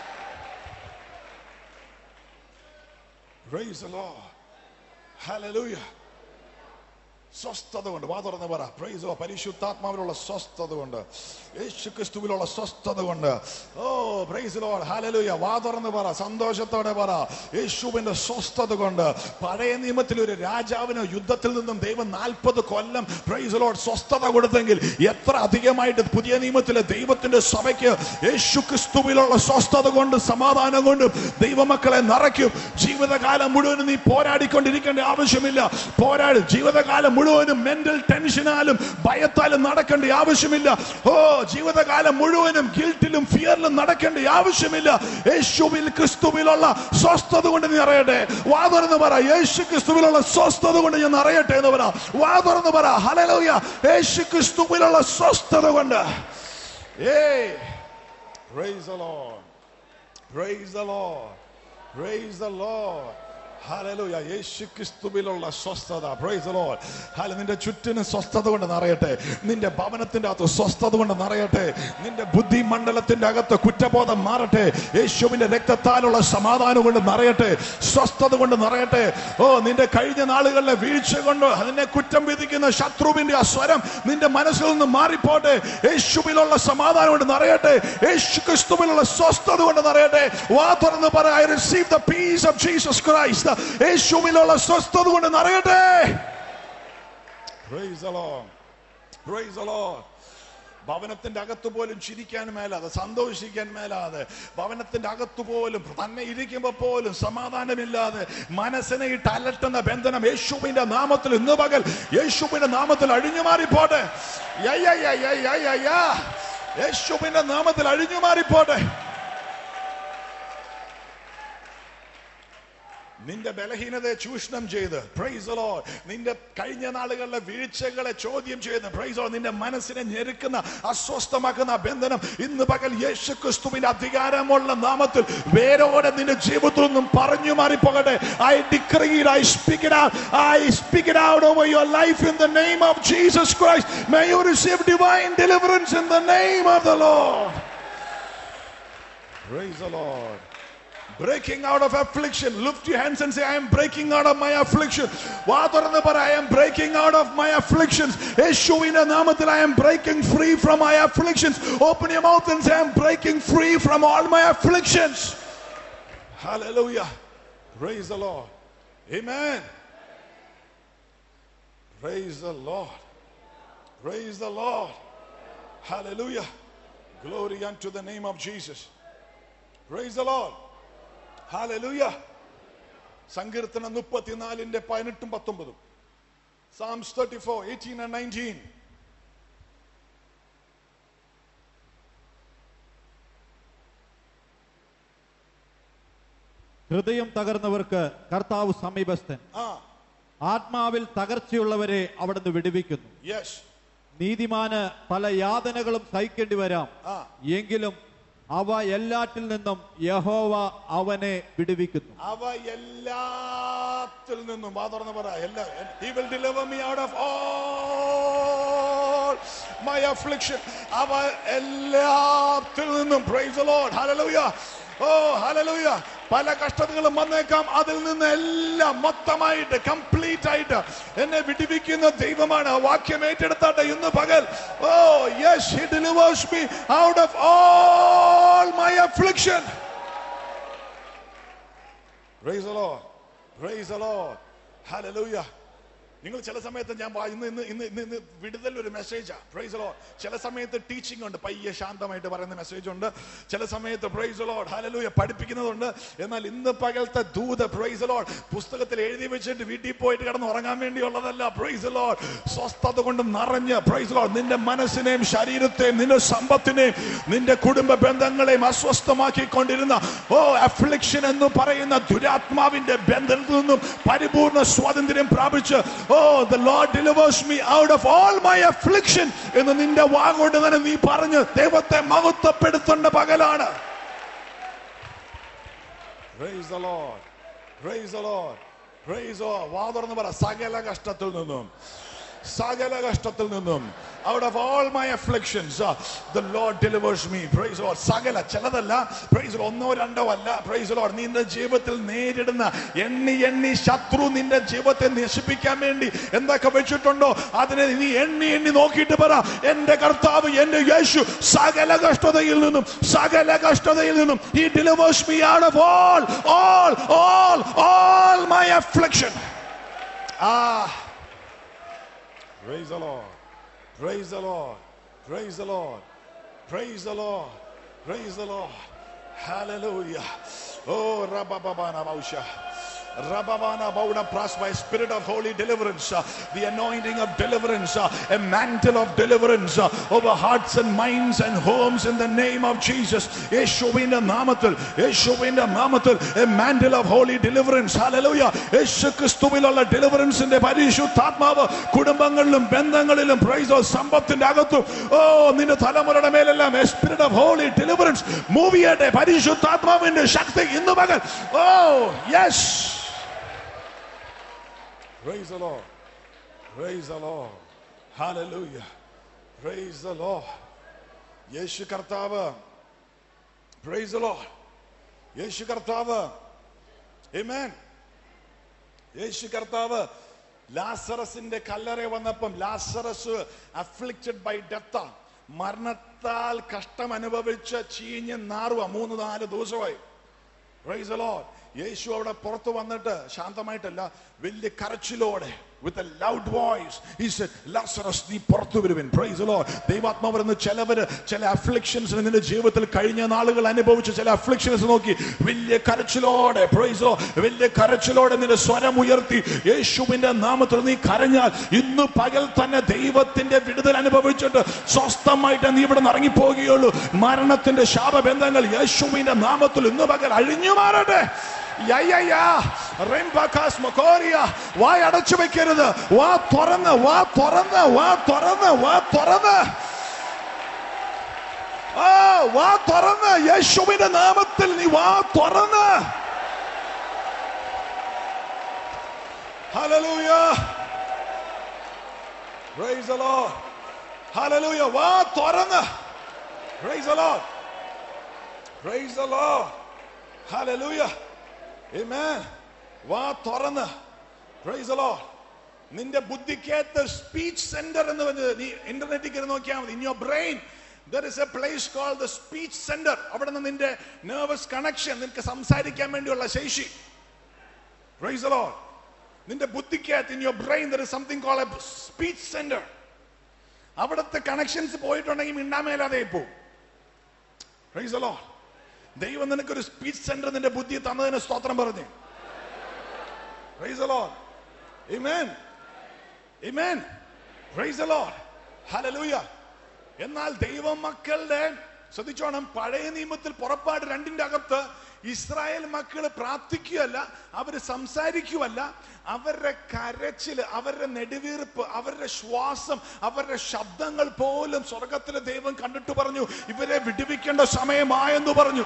Praise the Lord. Hallelujah. സ്വസ്ഥത കൊണ്ട് വാ തുറന്ന് പറ പ്രൈസോ പരിശുദ്ധാത്മാവിലുള്ള സ്വസ്ഥത കൊണ്ട് യേശു ക്രിസ്തുവിലുള്ള സ്വസ്ഥത കൊണ്ട് ഓ പ്രൈസ് ലോഡ് ഹാലലൂയ വാ തുറന്ന് പറ സന്തോഷത്തോടെ പറ യേശുവിന്റെ സ്വസ്ഥത കൊണ്ട് പഴയ നിയമത്തിൽ ഒരു രാജാവിന് യുദ്ധത്തിൽ നിന്നും ദൈവം നാൽപ്പത് കൊല്ലം പ്രൈസ് ലോഡ് സ്വസ്ഥത കൊടുത്തെങ്കിൽ എത്ര അധികമായിട്ട് പുതിയ നിയമത്തിലെ ദൈവത്തിന്റെ സഭയ്ക്ക് യേശു ക്രിസ്തുവിലുള്ള സ്വസ്ഥത കൊണ്ട് സമാധാനം കൊണ്ട് ദൈവമക്കളെ നിറയ്ക്കും ജീവിതകാലം മുഴുവനും നീ പോരാടിക്കൊണ്ടിരിക്കേണ്ട ആവശ്യമില്ല പോരാടി ജീവിതകാലം മുഴുവനും മെന്റൽ ടെൻഷനാലും ഭയത്താലും നടക്കേണ്ട ആവശ്യമില്ല ഓ ജീവിതകാലം മുഴുവനും ഗിൽറ്റിലും ഫിയറിലും നടക്കേണ്ട ആവശ്യമില്ല യേശുവിൽ ക്രിസ്തുവിലുള്ള സ്വസ്ഥത കൊണ്ട് നീ അറിയട്ടെ വാ തുറന്ന് പറ യേശു ക്രിസ്തുവിലുള്ള സ്വസ്ഥത കൊണ്ട് ഞാൻ അറിയട്ടെ എന്ന് പറ വാ തുറന്ന് പറ ഹലലോയ യേശു ക്രിസ്തുവിലുള്ള സ്വസ്ഥത കൊണ്ട് ഏയ് Praise the Lord. Praise the Lord. Praise the Lord. Hallelujah. യേശു ക്രിസ്തുവിലുള്ള സ്വസ്ഥത പ്രൈസ് the Lord. ഹാല നിന്റെ ചുറ്റിനും സ്വസ്ഥത കൊണ്ട് നിറയട്ടെ നിന്റെ ഭവനത്തിന്റെ അകത്ത് സ്വസ്ഥത കൊണ്ട് നിറയട്ടെ നിന്റെ ബുദ്ധി മണ്ഡലത്തിന്റെ അകത്ത് കുറ്റബോധം മാറട്ടെ യേശുവിന്റെ രക്തത്താലുള്ള സമാധാനം കൊണ്ട് നിറയട്ടെ സ്വസ്ഥത കൊണ്ട് നിറയട്ടെ ഓ നിന്റെ കഴിഞ്ഞ നാളുകളിലെ വീഴ്ച കൊണ്ട് അതിനെ കുറ്റം വിധിക്കുന്ന ശത്രുവിന്റെ ആ സ്വരം നിന്റെ മനസ്സിൽ നിന്ന് മാറിപ്പോട്ടെ യേശുവിലുള്ള സമാധാനം കൊണ്ട് നിറയട്ടെ യേശു ക്രിസ്തുവിലുള്ള സ്വസ്ഥത കൊണ്ട് നിറയട്ടെ വാ തുറന്ന് പറ I receive the peace of Jesus Christ യേശുവിലുള്ള സ്വസ്ഥത കൊണ്ട് നിറയട്ടെ Praise the Lord. Praise the Lord. ഭവനത്തിന്റെ അകത്ത് പോലും ചിരിക്കാൻ മേലാതെ സന്തോഷിക്കാൻ മേലാതെ ഭവനത്തിന്റെ അകത്ത് പോലും തന്നെ ഇരിക്കുമ്പോ പോലും സമാധാനമില്ലാതെ മനസ്സിനെ ഇട്ട് അലട്ടുന്ന ബന്ധനം യേശുവിന്റെ നാമത്തിൽ ഇന്ന് പകൽ യേശുവിന്റെ നാമത്തിൽ അഴിഞ്ഞു മാറിപ്പോട്ടെ യ, യ, യ, യ, യ, യ, യ. യേശുവിന്റെ നാമത്തിൽ അഴിഞ്ഞു മാറിപ്പോട്ടെ നിന്റെ ബലഹീനതയെ ചൂഷണം ചെയ്ത് പ്രൈസ് ലോഡ് നിന്റെ കഴിഞ്ഞ നാളുകളിലെ വീഴ്ചകളെ ചോദ്യം ചെയ്ത് പ്രൈസ് ലോഡ് നിന്റെ മനസ്സിനെ ഞെരുക്കുന്ന അസ്വസ്ഥമാക്കുന്ന ആ ബന്ധനം ഇന്ന് പകൽ യേശു ക്രിസ്തുവിന്റെ അധികാരമുള്ള നാമത്തിൽ വേരോടെ നിന്റെ ജീവിതത്തിൽ നിന്നും പറഞ്ഞു മാറിപ്പോകട്ടെ I decree I speak it out I speak it out over your life in the name of Jesus Christ may you receive divine deliverance in the name of the Lord Praise the Lord. Breaking out of affliction. Lift your hands and say, I am breaking out of my affliction. വാ തുറന്ന് പറ, I am breaking out of my afflictions. യേശുവിന്റെ നാമത്തിൽ I am breaking free from my afflictions. Open your mouth and say, I am breaking free from all my afflictions. Hallelujah. Praise the Lord. Amen. Praise the Lord. Praise the Lord. Hallelujah. Glory unto the name of Jesus. Praise the Lord. Hallelujah. സങ്കീർത്തനം മുപ്പത്തിനാലിന്റെ പതിനെട്ടും പത്തൊമ്പതും Psalms 34, 18 and 19. ഹൃദയം തകർന്നവർക്ക് കർത്താവ് സമീപസ്ഥൻ ആ ആത്മാവിൽ തകർച്ചയുള്ളവരെ അവിടുന്ന് വിടുവിക്കുന്നു യെസ് നീതിമാന് പല യാതനകളും സഹിക്കേണ്ടി വരാം ആ എങ്കിലും അവ എല്ലാറ്റിൽ നിന്നും യഹോവ അവനെ വിടുവിക്കുന്നു അവ എല്ലാത്തിൽ നിന്നും വാ തുറന്ന് പറ എല്ലാ he will deliver me out of all my affliction അവ എല്ലാത്തിൽ നിന്നും praise the lord hallelujah oh hallelujah പല കഷ്ടതകളും വന്നേക്കാം അതിൽ നിന്ന് എല്ലാം മൊത്തമായിട്ട് കംപ്ലീറ്റ് ആയിട്ട് എന്നെ വിടിവിക്കുന്ന ദൈവമാണ് ആ വാക്യം ഏറ്റെടുത്താട്ടെ ഇന്ന് പകൽ ഓ yes he delivers me out of all my affliction Praise the Lord. Praise the Lord. Hallelujah. നിങ്ങൾ ചില സമയത്ത് ഞാൻ വാ- ഇന്ന് ഇന്ന് ഇന്ന് ഇന്ന് ഇന്ന് വിടുതൽ ഒരു മെസ്സേജാ പ്രൈസ് ലോ ചില സമയത്ത് ടീച്ചിങ് ഉണ്ട് പയ്യെ ശാന്തമായിട്ട് പറയുന്ന മെസ്സേജ് ഉണ്ട് ചില സമയത്ത് പ്രൈസ് ലോഡ് ഹലലൂയ പഠിപ്പിക്കുന്നതുണ്ട് എന്നാൽ ഇന്ന് പകലത്തെ ദൂത് പ്രൈസ് ലോഡ് പുസ്തകത്തിൽ എഴുതി വെച്ചിട്ട് വീട്ടിൽ പോയിട്ട് കിടന്ന് ഉറങ്ങാൻ വേണ്ടിയുള്ളതല്ല പ്രൈസ് ലോഡ് സ്വസ്ഥത കൊണ്ട് നിറഞ്ഞ് പ്രൈസ് ലോഡ് നിന്റെ മനസ്സിനെയും ശരീരത്തെയും നിന്റെ സമ്പത്തിനെയും നിന്റെ കുടുംബ ബന്ധങ്ങളെയും അസ്വസ്ഥമാക്കിക്കൊണ്ടിരുന്ന ഓ അഫ്ലിക്ഷൻ എന്ന് പറയുന്ന ദുരാത്മാവിന്റെ ബന്ധത്തിൽ നിന്നും പരിപൂർണ സ്വാതന്ത്ര്യം പ്രാപിച്ച് oh the Lord delivers me out of all my affliction എന്ന് നിന്റെ വാഗോണ്ട് തന്നെ നീ പറഞ്ഞ് ദൈവത്തെ മഹത്വപ്പെടുത്തേണ്ട പകലാണ് Praise the Lord. Praise the Lord. Praise the Lord. വാ തുറന്ന് പറ സകല കഷ്ടത്തിൽ നിന്നും സകല കഷ്ടത്തിൽ നിന്നും out of all my afflictions the Lord delivers me praise Lord സകല ചിലതല്ല പ്രൈസ് ഒന്നോ രണ്ടോ അല്ല പ്രൈസ് ലോർഡ് നിന്റെ ജീവിതത്തിൽ നേരിടുന്ന എണ്ണി എണ്ണി ശത്രു നിന്റെ ജീവിതത്തെ നശിപ്പിക്കാൻ വേണ്ടി എന്തൊക്കെ വെച്ചിട്ടുണ്ടോ അതിനെ നീ എണ്ണി എണ്ണി നോക്കിയിട്ട് പറ എന്റെ കർത്താവ് എന്റെ യേശു സകല കഷ്ടതയിൽ നിന്നും സകല കഷ്ടതയിൽ നിന്നും ഈ delivers me out of all all all all my affliction ആ Praise the Lord. Praise the Lord. Praise the Lord. Praise the Lord. Praise the Lord. Hallelujah. Oh, Rabababana Bausha. Rababana Bauda Pras by Spirit of Holy Deliverance, uh, the anointing of deliverance, uh, a mantle of deliverance uh, over hearts and minds and homes in the name of Jesus. യേശുവിന്റെ നാമത്തിൽ യേശുവിന്റെ നാമത്തിൽ a mantle of holy deliverance. Hallelujah. യേശു ക്രിസ്തുവിലുള്ള ഡെലിവറൻസിന്റെ പരിശുദ്ധാത്മാവ് കുടുംബങ്ങളിലും ബന്ധങ്ങളിലും പ്രൈസോ സമ്പത്തിന്റെ അകത്തും ഓ നിന്റെ തലമുറയുടെ മേലെല്ലാം a spirit of holy deliverance move ചെയ്യട്ടെ പരിശുദ്ധാത്മാവിന്റെ ശക്തി ഇന്ന് പകൽ ഓ yes Praise the Lord. Praise the Lord. Hallelujah. Praise the Lord. Yesu കർത്താവ് Praise the Lord. യേശു കർത്താവ് Amen. യേശു കർത്താവ് ലാസറസിന്റെ കല്ലറ വന്നപ്പം ലാസറസ് അഫ്ലിക്റ്റഡ് ബൈ ഡെത്ത മരണത്താൽ കഷ്ടം അനുഭവിച്ച് ചീഞ്ഞ് നാറുക മൂന്ന് നാല് ദിവസമായി Praise the Lord. യേശു അവിടെ പുറത്ത് വന്നിട്ട് ശാന്തമായിട്ടല്ല വലിയ കരച്ചിലോടെ with a loud voice he said Lazarus നീ പുറത്തു വരുവിൻ പ്രൈസ് the Lord ദൈവാത്മാവ് എന്ന് ചിലവര് ചില അഫ്ലിക്ഷൻസ് നിന്റെ ജീവിതത്തിൽ കഴിഞ്ഞ നാളുകൾ അനുഭവിച്ച ചില അഫ്ലിക്ഷൻസ് നോക്കി വലിയ കരച്ചിലോടെ പ്രൈസ് വലിയ കരച്ചിലോടെ നിന്റെ സ്വരം ഉയർത്തി യേശുവിന്റെ നാമത്തിൽ നീ കരഞ്ഞാൽ ഇന്ന് പകൽ തന്നെ ദൈവത്തിന്റെ വിടുതൽ അനുഭവിച്ചിട്ട് സ്വസ്ഥമായിട്ട് നീ ഇവിടെ നിന്ന് ഇറങ്ങിപ്പോകുകയുള്ളൂ മരണത്തിന്റെ ശാപബന്ധങ്ങൾ യേശുവിന്റെ നാമത്തിൽ ഇന്ന് പകൽ അഴിഞ്ഞു മാറട്ടെ യയ്യയ്യാ, റിംബക്കാസ് മൊക്കോറിയ. വായ അടച്ചു വെക്കരുത് വാ തുറന്ന് വാ തുറന്ന് വാ തുറന്ന് വാ തുറന്ന് ആ വാ തുറന്ന് യേശുവിന്റെ നാമത്തിൽ നീ വാ തുറന്ന് Hallelujah. Praise the Lord. Hallelujah. വാ തുറന്ന് Praise the Lord. Praise the Lord. Hallelujah. Amen. വാ തുറന്ന് Praise the Lord. നിന്റെ ബുദ്ധിക്കകത്ത് സ്പീച്ച് സെന്റർ എന്ന് പറഞ്ഞത് നീ ഇന്റർനെറ്റിൽ കയറി നോക്കിയാൽ മതി in your brain there is a place call the speech centre അവിടെ നിന്ന് നിന്റെ നെർവസ് കണക്ഷൻ നിനക്ക് സംസാരിക്കാൻ വേണ്ടിയുള്ള ശേഷി Praise the Lord. നിന്റെ ബുദ്ധിക്കകത്ത് in your brain there is something call a speech centre അവിടുത്തെ കണക്ഷൻസ് പോയിട്ടുണ്ടെങ്കിൽ മിണ്ടാമേലാതെ പോകും Praise the Lord. ദൈവം നിനക്കൊരു സ്പീച്ച് സെന്റർ നിന്റെ ബുദ്ധി തന്നതിന് സ്തോത്രം പറഞ്ഞു Praise the Lord. Amen. Amen. Praise the Lord. Hallelujah. എന്നാൽ ദൈവമക്കളുടെ ശ്രദ്ധിച്ചോണം പഴയ നിയമത്തിൽ പുറപ്പാട് രണ്ടിന്റെ അകത്ത് ഇസ്രായേൽ മക്കള് പ്രാർത്ഥിക്കുകയല്ല അവര് സംസാരിക്കുകയല്ല അവരുടെ കരച്ചില് അവരുടെ നെടുവീർപ്പ് അവരുടെ ശ്വാസം അവരുടെ ശബ്ദങ്ങൾ പോലും സ്വർഗത്തിലെ ദൈവം കണ്ടിട്ട് പറഞ്ഞു ഇവരെ വിടുവിക്കേണ്ട സമയമായെന്ന് പറഞ്ഞു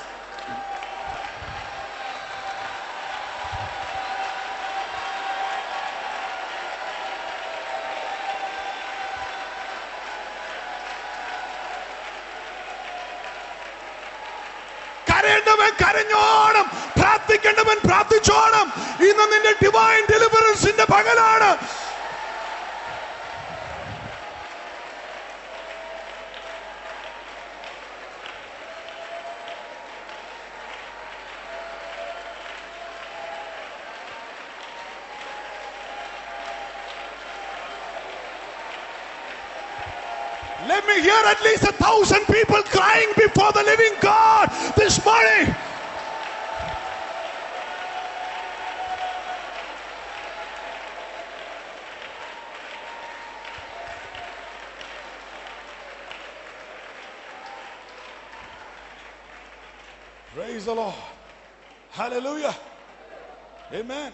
കരയേണ്ടവൻ കരഞ്ഞോണം പ്രാർത്ഥിക്കേണ്ടവൻ പ്രാർത്ഥിച്ചോണം ഇന്ന് നിന്റെ ഡിവൈൻ ഡെലിവറൻസിന്റെ പകലാണ് Let me hear at least a thousand people crying before the living God this morning. Praise the Lord. Hallelujah. Amen.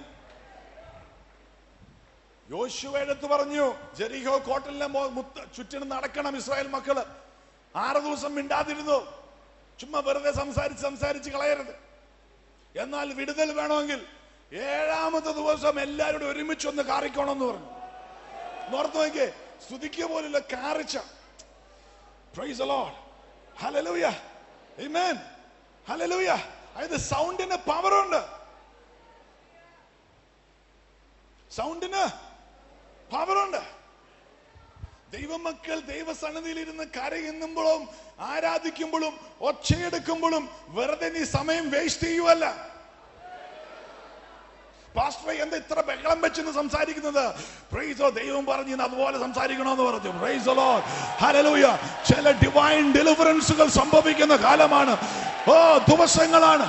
യോശുവ എടുത്ത് പറഞ്ഞു ജെറിഹോ കോട്ടലിനെ മോ- മുത്ത- ചുറ്റിനും നടക്കണം ഇസ്രായേൽ മക്കള് ആറ് ദിവസം മിണ്ടാതിരുന്നു ചുമ്മാ വെറുതെ സംസാരിച്ച് സംസാരിച്ച് കളയരുത് എന്നാൽ വിടുതൽ വേണമെങ്കിൽ ഏഴാമത്തെ ദിവസം എല്ലാവരും ഒരുമിച്ച് ഒന്ന് കാറിക്കോണം എന്ന് പറഞ്ഞു ഓർത്ത് നോക്കിയേ സ്തുതിക്കുക പോലുള്ള കാറിച്ച praise the Lord. Hallelujah. Amen. Hallelujah. അതായത് സൗണ്ടിന് പവർ ഉണ്ട് സൗണ്ടിന് പവറുണ്ട് ദൈവമക്കൾ ദൈവസന്നിധിയിൽ ഇരുന്ന് കരയുമ്പോഴും ആരാധിക്കുമ്പോഴും ഒച്ചയെടുക്കുമ്പോഴും വെറുതെ നീ സമയം വേസ്റ്റ് ചെയ്യുവല്ല പാസ്റ്റർ എന്താ ഇത്ര ബഹളം വെച്ചെന്ന് സംസാരിക്കുന്നത് പ്രൈസോ ദൈവം പറഞ്ഞു ഇന്ന് അതുപോലെ സംസാരിക്കണമെന്ന് പറഞ്ഞു പ്രൈസോ ഹലലൂയ ചില ഡിവൈൻ ഡെലിവറൻസുകൾ സംഭവിക്കുന്ന കാലമാണ് ഓ ദിവസങ്ങളാണ്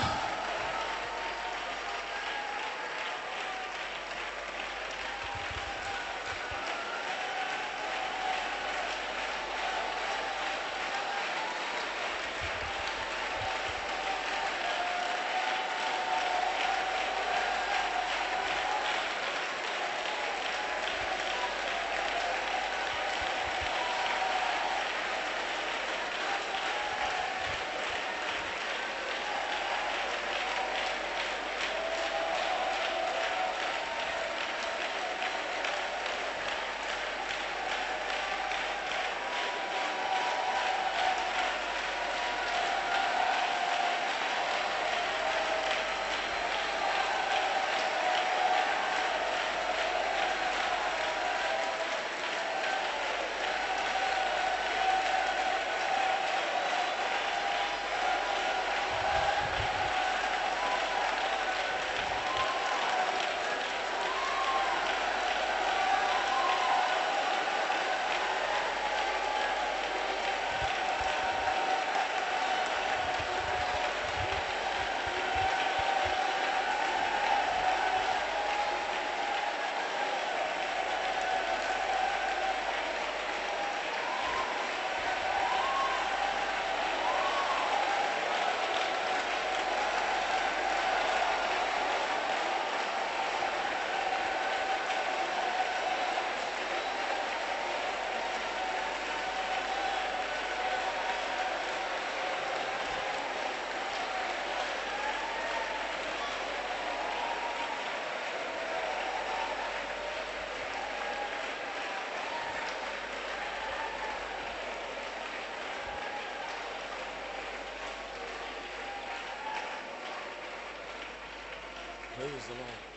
Praise the Lord.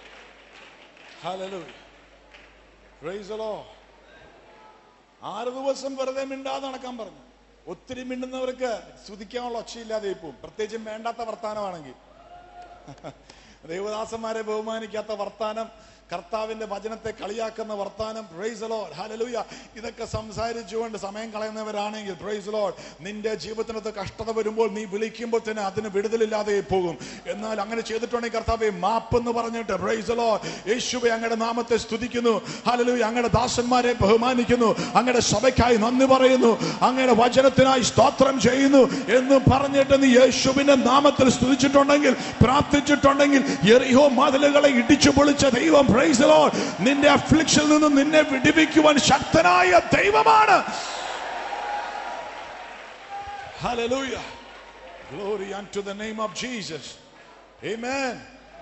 Hallelujah. Praise the Lord. ആറ് ദിവസം വെറുതെ മിണ്ടാതെ നടക്കാൻ പറഞ്ഞു ഒത്തിരി മിണ്ടുന്നവർക്ക് സ്തുതിക്കാനുള്ള ഒച്ചയില്ലാതെ പോവും പ്രത്യേകിച്ചും വേണ്ടാത്ത വർത്താനമാണെങ്കിൽ ദൈവദാസന്മാരെ ബഹുമാനിക്കാത്ത വർത്താനം കർത്താവിന്റെ വചനത്തെ കളിയാക്കുന്ന വർത്താനം പ്രൈസ് ലോഡ് ഹലലൂയ ഇതൊക്കെ സംസാരിച്ചുകൊണ്ട് സമയം കളയുന്നവരാണെങ്കിൽ പ്രൈസ് ലോഡ് നിന്റെ ജീവിതത്തിനകത്ത് കഷ്ടത വരുമ്പോൾ നീ വിളിക്കുമ്പോൾ തന്നെ അതിന് വിടുതലില്ലാതെ പോകും എന്നാൽ അങ്ങനെ ചെയ്തിട്ടുണ്ടെങ്കിൽ കർത്താവെ മാപ്പ് എന്ന് പറഞ്ഞിട്ട് പ്രൈസ് ലോഡ് യേശുവെ അങ്ങയുടെ നാമത്തെ സ്തുതിക്കുന്നു ഹലലൂയ അങ്ങയുടെ ദാസന്മാരെ ബഹുമാനിക്കുന്നു അങ്ങയുടെ സഭയ്ക്കായി നന്ദി പറയുന്നു അങ്ങയുടെ വചനത്തിനായി സ്തോത്രം ചെയ്യുന്നു എന്ന് പറഞ്ഞിട്ട് നീ യേശുവിന്റെ നാമത്തിൽ സ്തുതിച്ചിട്ടുണ്ടെങ്കിൽ പ്രാർത്ഥിച്ചിട്ടുണ്ടെങ്കിൽ എറിഹോ മതിലുകളെ ഇടിച്ചു പൊളിച്ച ദൈവം പ്രൈസ് ലോഡ് നിന്റെ അഫ്ലിക്ഷനിൽ നിന്ന് നിന്നെ വിടിവിക്കുവാൻ ശക്തനായ ദൈവമാണ് Hallelujah. Glory unto the name of Jesus. Amen.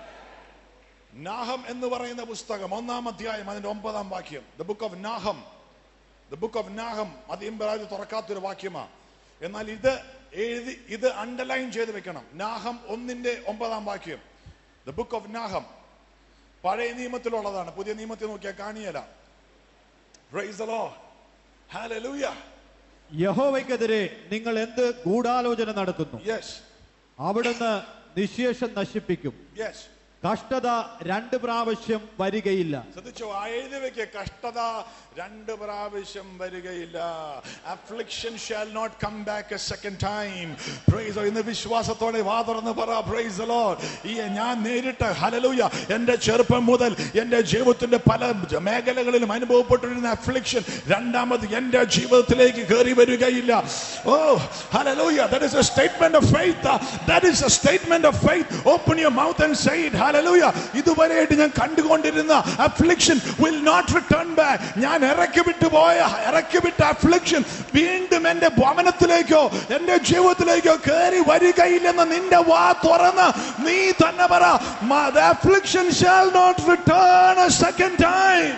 നാഹം എന്ന് പറയുന്ന പുസ്തകം ഒന്നാം അധ്യായം അതിന്റെ ഒമ്പതാം വാക്യം the book of Nahum the book of Nahum അത് ഇമ്പരാജ് തുറക്കാത്തൊരു വാക്യമാണ് എന്നാൽ ഇത് എഴുതി ഇത് അണ്ടർലൈൻ ചെയ്ത് വെക്കണം നാഹം ഒന്നിന്റെ ഒമ്പതാം വാക്യം ദ ബുക്ക് ഓഫ് നാഹം പഴയ നിയമത്തിലുള്ളതാണ് പുതിയ നിയമത്തിൽ നോക്കിയാൽ കാണിയല പ്രൈസ് ദ ലോർഡ് ഹല്ലേലൂയ യഹോവയ്ക്കെതിരെ നിങ്ങൾ എന്ത് ഗൂഢാലോചന നടത്തുന്നു യെസ് അവിടുന്ന് നിശേഷം നശിപ്പിക്കും യെസ് കഷ്ടത രണ്ട് പ്രാവശ്യം വരികയില്ല ശ്രദ്ധിച്ചോ ആ എഴുതി വെക്ക കഷ്ടത രണ്ട് പ്രാവശ്യം വരികയില്ല affliction shall not come back a second time praise ഇന്ന് വിശ്വാസത്തോടെ വാ തുറന്ന് പറ പ്രൈസ് ലോർഡ് ഈ ഞാൻ നേരിട്ട് ഹലലൂയ എൻ്റെ ചെറുപ്പം മുതൽ എൻ്റെ ജീവിതത്തിന്റെ പല മേഖലകളിലും അനുഭവപ്പെട്ടിരുന്ന അഫ്ലിക്ഷൻ രണ്ടാമത് എൻ്റെ ജീവിതത്തിലേക്ക് കയറി വരികയില്ല oh hallelujah that is a statement of faith that is a statement of faith open your mouth and say it hallelujah ഇതുവരെയായിട്ട് ഞാൻ കണ്ടുകൊണ്ടിരുന്ന affliction will not return back ഞാൻ ഇറക്കി വിട്ടു പോയ ഇറക്കി വിട്ട അഫ്ലിക്ഷൻ വീണ്ടും എന്റെ ഭവനത്തിലേക്കോ എന്റെ ജീവിതത്തിലേക്കോ കയറി വരികയില്ലെന്ന് നിന്റെ വാ തുറന്ന് നീ തന്നെ പറ affliction shall not return a second time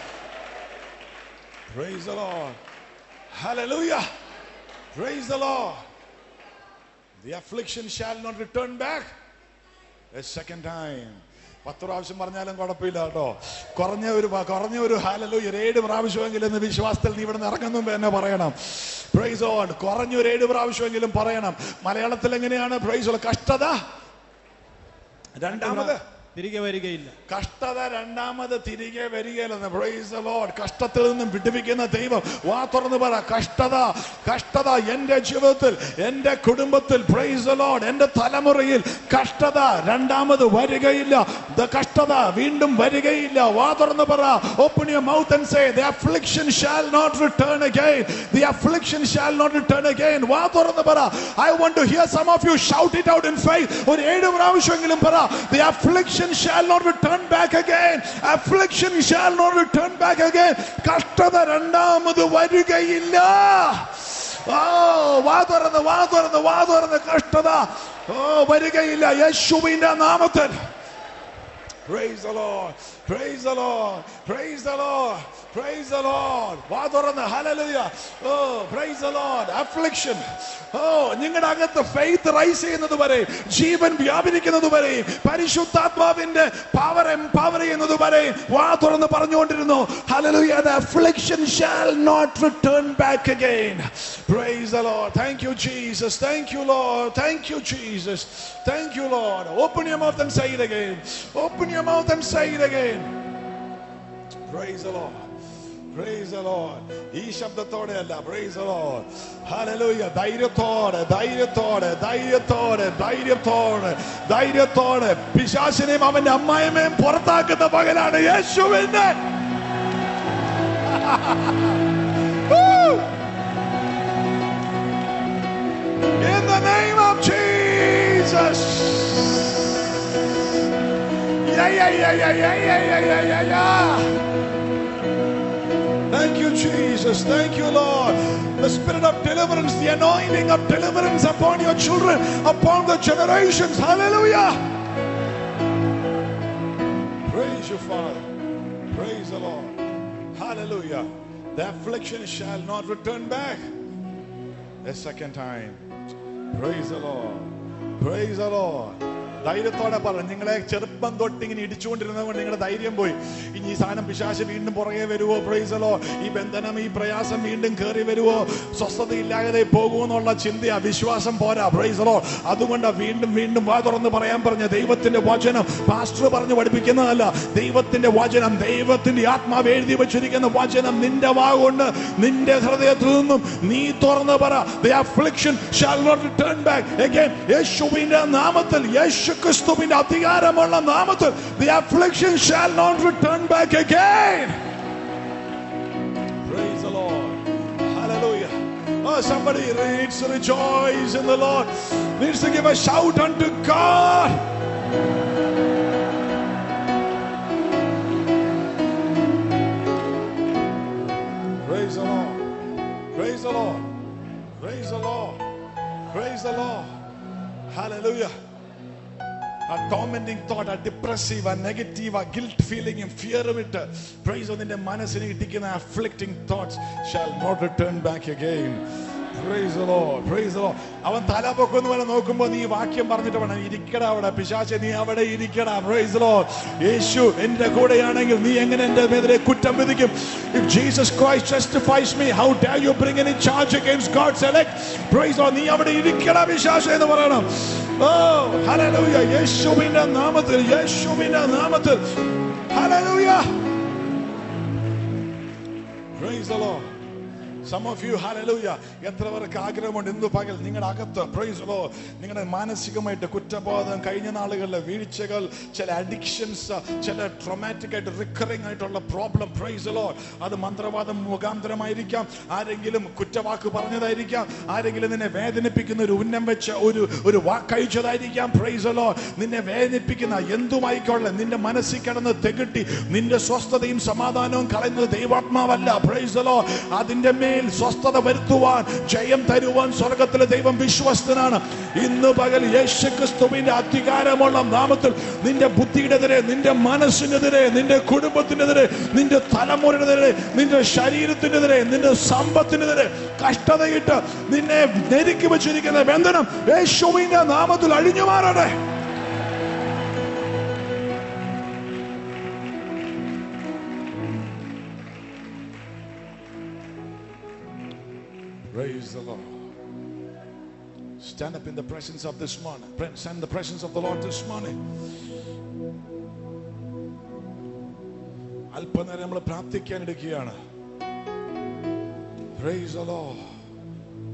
Praise the Lord. Hallelujah. Praise the Lord. The affliction shall not return back a second time. പത്ത് പ്രാവശ്യം പറഞ്ഞാലും കുഴപ്പമില്ല കേട്ടോ കുറഞ്ഞ ഒരു പ- കുറഞ്ഞ ഒരു ഹാലലോ ഒരു ഏഴ് പ്രാവശ്യമെങ്കിലും ഇന്ന് വിശ്വാസത്തിൽ നീ ഇവിടെ ഇറങ്ങുന്നു എന്നെ പറയണം പ്രൈസ് ഓൺ കുറഞ്ഞ ഒരു ഏഴ് പ്രാവശ്യമെങ്കിലും പറയണം മലയാളത്തിൽ എങ്ങനെയാണ് പ്രൈസ് കഷ്ടത രണ്ടാമത് തിരികെ വരികയില്ല കഷ്ടത രണ്ടാമത് തിരികെ വരികയില്ലെന്ന് പ്രൈസ് ദ ലോർഡ് കഷ്ടത്തിൽ നിന്നും വിടുവിക്കുന്ന ദൈവം വാ തുറന്ന് പറ കഷ്ടത കഷ്ടത എൻ്റെ ജീവിതത്തിൽ എൻ്റെ കുടുംബത്തിൽ പ്രൈസ് ദ ലോർഡ് എൻ്റെ തലമുറയിൽ കഷ്ടത രണ്ടാമത് വരികയില്ല ദ കഷ്ടത വീണ്ടും വരികയില്ല വാ തുറന്ന് പറ open your mouth and say the affliction shall not return again the affliction shall not return again വാ തുറന്ന് പറ I want to hear some of you shout it out in faith ഒരു ഏഴ് പ്രാവശ്യമെങ്കിലും പറ the affliction shall not return back again affliction shall not return back again കഷ്ടത രണ്ടാമത് വരികയില്ല ഓ വാ തുറന്ന് വാ തുറന്ന് വാ തുറന്ന് കഷ്ടത ഓ വരികയില്ല യേശുവിന്റെ നാമത്തിൽ Praise the Lord. Praise the Lord. Praise the Lord. Praise the Lord. വാ തുറന്ന് hallelujah. Oh, praise the Lord. Affliction. Oh, നിങ്ങളുടെ അകത്ത് ഫെയ്ത്ത് റൈസ് ചെയ്യുന്നത് വരെ ജീവൻ വ്യാപരിക്കുന്നത് വരെ പരിശുദ്ധാത്മാവിന്റെ പവർ എംപവർ ചെയ്യുന്നത് വരെ വാ തുറന്ന് പറഞ്ഞുകൊണ്ടിരുന്നു hallelujah the affliction shall not return back again praise the lord thank you jesus thank you lord thank you jesus thank you lord open your mouth and say it again open your mouth and say it again praise the lord Praise the Lord. ഈ ശബ്ദത്തോടെ അല്ല പ്രൈസ് the Lord. Hallelujah. ധൈര്യത്തോടെ ധൈര്യത്തോടെ ധൈര്യത്തോടെ ധൈര്യത്തോടെ ധൈര്യത്തോടെ പിശാചിനെയും അവന്റെ അമ്മായിമയും പുറത്താക്കുന്ന പകലാണ് യേശുവിന്റെ Woo! In the name of Jesus. Yeah, yeah, yeah, yeah, yeah, yeah, yeah, yeah, yeah, yeah. Thank you, Jesus. Thank you, Lord. The spirit of deliverance, the anointing of deliverance upon your children, upon the generations. Hallelujah. Praise you, Father. Praise the Lord. Hallelujah. The affliction shall not return back a second time. Praise the Lord. Praise the Lord. ധൈര്യത്തോടെ പറ നിങ്ങളെ ചെറുപ്പ ചെറുപ്പം തൊട്ട് ഇങ്ങനെ ഇടിച്ചുകൊണ്ടിരുന്നത് കൊണ്ട് നിങ്ങളുടെ ധൈര്യം പോയി ഇനി ഈ സാധനം പിശാശ് വീണ്ടും പുറകെ വരുവോ പ്രൈസലോ ഈ ബന്ധനം ഈ പ്രയാസം വീണ്ടും കയറി വരുവോ സ്വസ്ഥത ഇല്ലാതെ പോകുമോ എന്നുള്ള ചിന്തയാ വിശ്വാസം പോരാ പ്രൈസലോ അതുകൊണ്ട് വീണ്ടും വീണ്ടും വാ തുറന്ന് പറയാൻ പറഞ്ഞ ദൈവത്തിന്റെ വചനം പാസ്റ്റർ പറഞ്ഞു പഠിപ്പിക്കുന്നതല്ല ദൈവത്തിന്റെ വചനം ദൈവത്തിന്റെ ആത്മാവ് എഴുതി വെച്ചിരിക്കുന്ന വചനം നിന്റെ വാ കൊണ്ട് നിന്റെ ഹൃദയത്തിൽ നിന്നും നീ തുറന്ന് പറ the affliction shall not return back again യേശുവിന്റെ നാമത്തിൽ യേശു ക്രിസ്തുവിന്റെ അധികാരമുള്ള നാമത്തിൽ the affliction shall not return back again praise the lord hallelujah Oh, somebody needs to rejoice in the Lord, needs to give a shout unto God. Praise the Lord. Praise the Lord. Praise the Lord. Praise the Lord. Hallelujah. A tormenting thought, a depressive, a negative, a guilt feeling, and fear of it. Praise നിന്റെ മനസ്സിനെ ഇടിക്കുന്ന afflicting thoughts shall not return back again. Praise the Lord. Praise the Lord. അവൻ തല പൊക്കുന്നു വരെ നോക്കുമ്പോ നീ ഈ വാക്യം പറഞ്ഞിട്ട് വേണം ഇരിക്കടാ അവിടെ പിശാചെ നീ അവിടെ ഇരിക്കടാ Praise the Lord. യേശു എന്റെ കൂടെയാണെങ്കിൽ നീ എങ്ങനെ എന്റെ എതിരെ കുറ്റം വിധിക്കും If Jesus Christ justifies me, how dare you bring any charge against God's elect? Praise the Lord. നീ അവിടെ ഇരിക്കടാ പിശാചെ എന്ന് പറയണം ഓ ഹല്ലേലൂയ യേശുവിന്റെ നാമത്തിൽ യേശുവിന്റെ നാമത്തിൽ hallelujah Praise the Lord. Some of you, hallelujah, എത്ര പേർക്ക് ആഗ്രഹമുണ്ട് ഇന്ന് പകൽ നിങ്ങളുടെ അകത്ത് പ്രൈസ് ലോ നിങ്ങളുടെ മാനസികമായിട്ട് കുറ്റബോധം കഴിഞ്ഞ നാളുകളിലെ വീഴ്ചകൾ ചില അഡിക്ഷൻസ് ചില ട്രോമാറ്റിക് ആയിട്ട് റിക്കറിംഗ് ആയിട്ടുള്ള പ്രോബ്ലം പ്രൈസ് ലോ അത് മന്ത്രവാദം മുഖാന്തരമായിരിക്കാം ആരെങ്കിലും കുറ്റവാക്ക് പറഞ്ഞതായിരിക്കാം ആരെങ്കിലും നിന്നെ വേദനിപ്പിക്കുന്ന ഒരു ഉന്നം വെച്ച് ഒരു ഒരു വാക്കഴിച്ചതായിരിക്കാം പ്രൈസ് ലോ നിന്നെ വേദനിപ്പിക്കുന്ന എന്തുമായിക്കൊള്ളെ നിന്റെ മനസ്സിൽ കിടന്ന് തെകിട്ടി നിന്റെ സ്വസ്ഥതയും സമാധാനവും കളയുന്നത് ദൈവാത്മാവല്ല പ്രൈസ് ലോ അതിന്റെ മേൽ സ്വസ്ഥത വരുത്തുവാൻ ജയം തരുവാൻ സ്വർഗത്തിലെ ദൈവം വിശ്വസ്തനാണ് ഇന്ന് പകൽ യേശു ക്രിസ്തുവിന്റെ അധികാരമുള്ള നാമത്തിൽ നിന്റെ ബുദ്ധിയുടെതിരെ നിന്റെ മനസ്സിനെതിരെ നിന്റെ കുടുംബത്തിനെതിരെ നിന്റെ തലമുറയുടെ നിന്റെ ശരീരത്തിനെതിരെ നിന്റെ സമ്പത്തിനെതിരെ കഷ്ടതയിട്ട് നിന്നെ നെരുക്കി വെച്ചിരിക്കുന്ന ബന്ധനം യേശുവിന്റെ നാമത്തിൽ അഴിഞ്ഞു മാറട്ടെ Praise the Lord. Stand up in the presence of this morning. Pre- Stand in the presence of the Lord this morning. അല്പനേരം നമ്മൾ പ്രാർത്ഥിക്കാൻ എടുക്കുകയാണ് Praise the Lord.